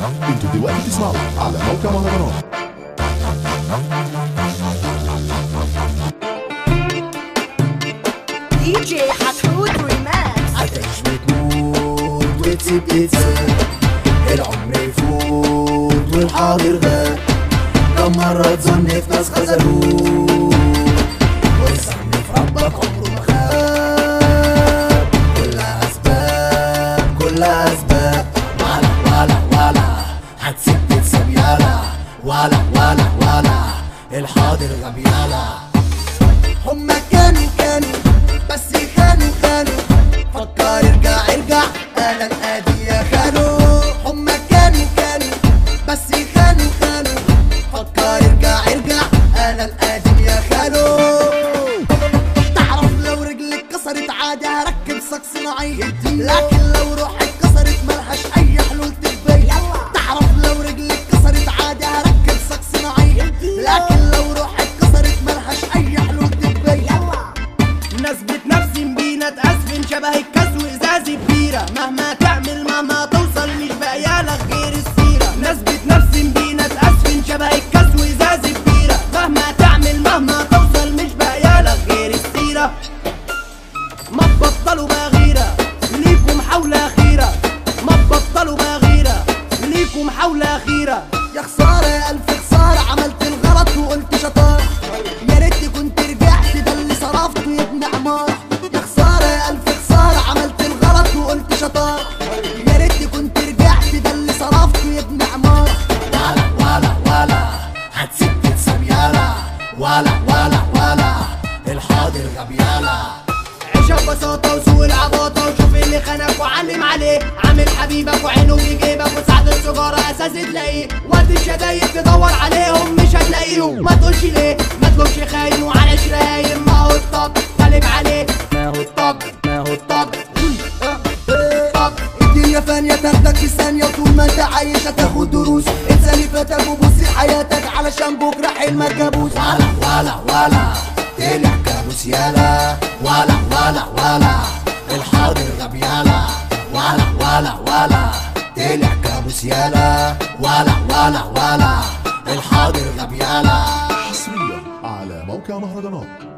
انتوا دلوقتي تسمعوا على موقع مهرجانات دي جي حتحوت ريماكس هتعيش وتموت وتسيب تتساب العمر يفوت والحاضر غاب كم مرة تظن في ناس خذلوك والظن في ربك عمره ما خاب كلها أسباب كلها أسباب ولا ولا ولا هتسيب تتساب يالا ولا ولا ولا الحاضر غاب يالا هما كانوا كانوا بس خانوا خانوا فكر ارجع ارجع انا القاضي يا خانو هما كانوا كانوا بس خانوا خانوا فكر ارجع ارجع انا القاضي يا خانو تعرف لو رجلك كسرت عادي هركب ساق صناعي لكن لو روحك كسرت ملهاش اي حلول طبية تعرف لو رجلك كسرت عادي هركب ساق صناعي لكن لو روحك كسرت ملهاش اي حلول طبية نثبت نفسي مبينة اتأسفن شبه الكاس وازازة بيرة مهما تعمل مهما توصل مش بقيالك غير السيرة نثبت نفسي مبينة اتأسفن شبه الكاس وازازة بيرة مهما تعمل مهما توصل مش بقيالك غير السيرة ما تبطلوا بغيرة ليكم حولة أخيرة ما تبطلوا بغيرة ليكم حولة أخيرة يا خسارة يا ألف خسارة عملت الغلط وقلت شطارة يا ريتني كنت رجعت ده اللي صرفته يا ابن عمارة يا خسارة يا ألف خسارة عملت الغلط وقلت شطارة يا ريتني كنت رجعت ده اللي صرفته يا ابن عمارة ولا ولا ولا هتسيب تتساب يالا ولا ولا ولا الحاضر غاب يالا عيشها ببساطة وسوق العباطة وشوف اللي خانك وعلم عليه عامل حبيبك وعينه في جيبك وساعة السجارة أساس تلاقيه وقت الشدايد تدور عليهم مش هتلاقيهم ما تقولش ليه ما تلومش خاين وعلى شرايم ما هو الطب غالب عليه ما هو الطب ما هو الطب طب الدنيا فانية تاخدك في ثانية وطول ما انت عايش هتاخد دروس انساني فاتك وبص حياتك علشان بكرة حلمك كابوس ولا ولا ولا طلع كابوس يالا ولا ولا ولا الحاضر غاب يالا ولا ولا ولا طلع كابوس يالا ولا ولا ولا الحاضر غاب يالا حصريا على موقع مهرجانات